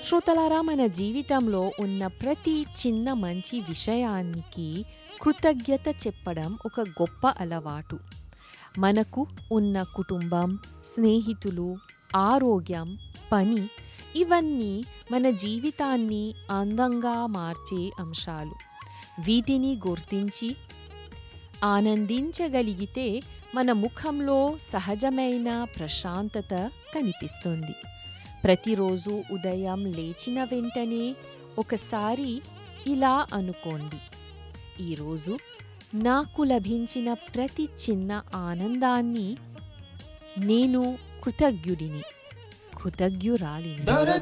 శ్రోతలారా మన జీవితంలో ఉన్న ప్రతి చిన్న మంచి విషయానికి కృతజ్ఞత చెప్పడం ఒక గొప్ప అలవాటు మనకు ఉన్న కుటుంబం స్నేహితులు ఆరోగ్యం పని ఇవన్నీ మన జీవితాన్ని అందంగా మార్చే అంశాలు వీటిని గుర్తించి ఆనందించగలిగితే మన ముఖంలో సహజమైన ప్రశాంతత కనిపిస్తుంది ప్రతిరోజు ఉదయం లేచిన వెంటనే ఒకసారి ఇలా అనుకోండి ఈరోజు నాకు లభించిన ప్రతి చిన్న ఆనందాన్ని నేను కృతజ్ఞుడిని కృతజ్ఞురాలిని